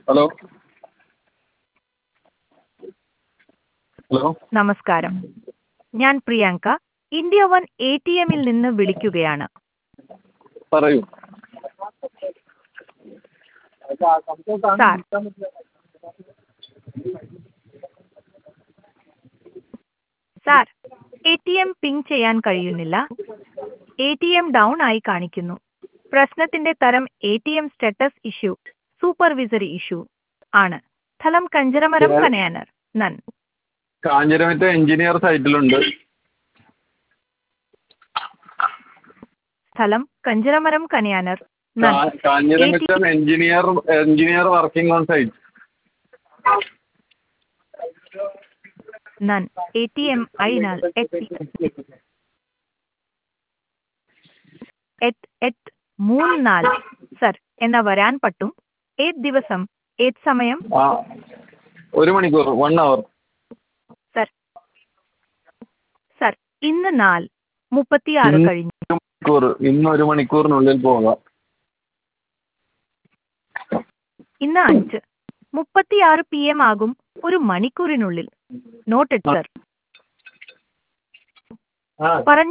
hello hello നമസ്കാരം ഞാൻ Priyanka India one A T എമ്മിൽ നിന്ന് വിളിക്കുകയാണ് പറയൂ sir sir A T M ping ചെയ്യാൻ കഴിയുന്നില്ല എ ടി എം ഡൗൺ ആയി കാണിക്കുന്നു പ്രശ്നത്തിന്റെ തരം A T M status issue supervisory issue ആണ് സ്ഥലം കഞ്ചരമരം കനയാനർ നൻ കാഞ്ഞിരമറ്റ എഞ്ചിനീയർ സൈറ്റിലുണ്ട് സ്ഥലം കഞ്ചരമരം കനയാനർ നൻ കാ- കാഞ്ഞിരമറ്റ engineer engineer working on site നൻ എ ടി എം അതിനാൽ എത്തി എട്ട് എട്ട് മൂന്ന് നാല് സർ എന്നാ വരാൻ പറ്റും ഏത് ദിവസം ഏത് സമയം ആ ഒരു മണിക്കൂർ വൺ അവർ സർ സർ ഇന്ന് നാല് മുപ്പത്തിയാറ് ഇന്ന് കഴിഞ്ഞു മണിക്കൂർ ഇന്ന് ഒരു മണിക്കൂറിനുള്ളിൽ പോകാം ഇന്ന് അഞ്ച് മുപ്പത്തിയാറ് പി എം ആകും ഒരു മണിക്കൂറിനുള്ളിൽ നോട്ടഡ് സർ ആ പറഞ്ഞ